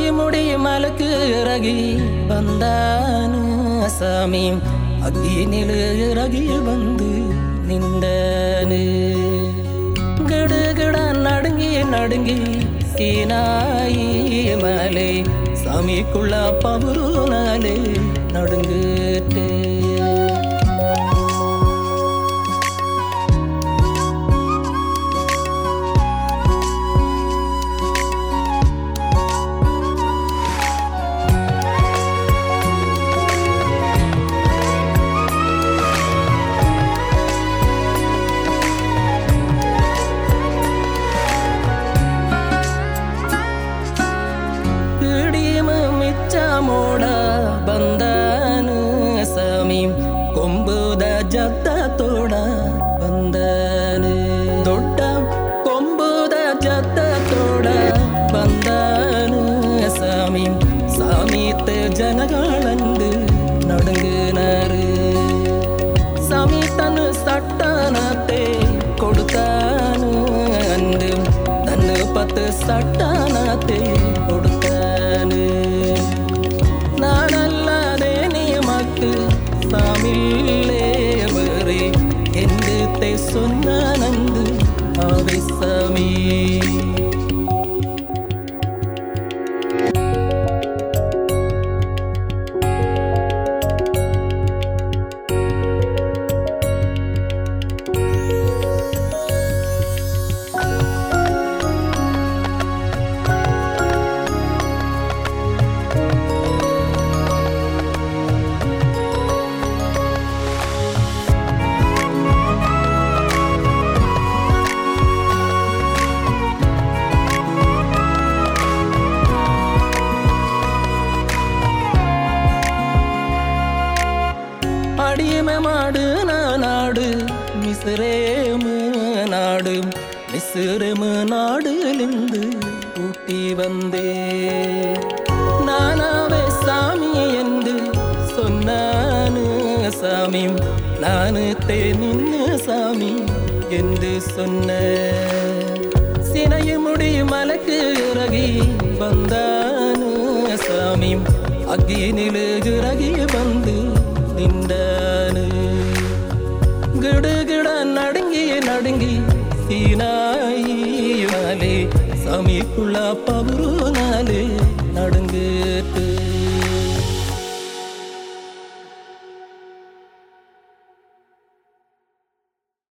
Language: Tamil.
சினையுமுடி மலக்கு இறகி வந்தானு சாமி அக்கினில் இறகி வந்து நின்றானு கிடுகிட நடுங்கி நடுங்கி சீனாயி மலை சாமிக்குள்ள பவுருனாலே நடுங்கிட்டு ಇಡೀಮ ಮಿಚ್ಚ ಮೋಡ ಬಂದನು ಸಾಮಿ ಕೊಂಬುದ ಜತ್ತ ತೋಡ ಬಂದನು ದೊಡ್ಡ ಕೊಂಬುದ ಜತ್ತ ತೋಡ ಬಂದನು சாமி சாமித்து ஜனகாளந்து நடுங்குனாரு சாமி தன்னு சட்டானத்தை கொடுத்தானு அண்டு தன்னு பத்து சட்டானத்தை கொடுத்தானு நானல்லாதே நீ மக்கு சாமில்லே வரை என்று சொன்னானந்து அவை சாமி அடிமை மாடு நாடு மிசுரேமு நாடு மிசுரேமு நாடுலிருந்து ஊட்டி வந்தே நானாவே சாமி என்று சொன்னானு சாமி நானு தே நின்னு சாமி என்று சொன்ன சினையுமுடி மலக்கு இறகி வந்தானு சாமி அக்கினிலு இறகி வந்து நின்றானு கிடுகிட நடுங்கி நடுங்கி சீனாயினாலே சாமிக்குள்ள பவுருனாலே நடுங்கிட்டு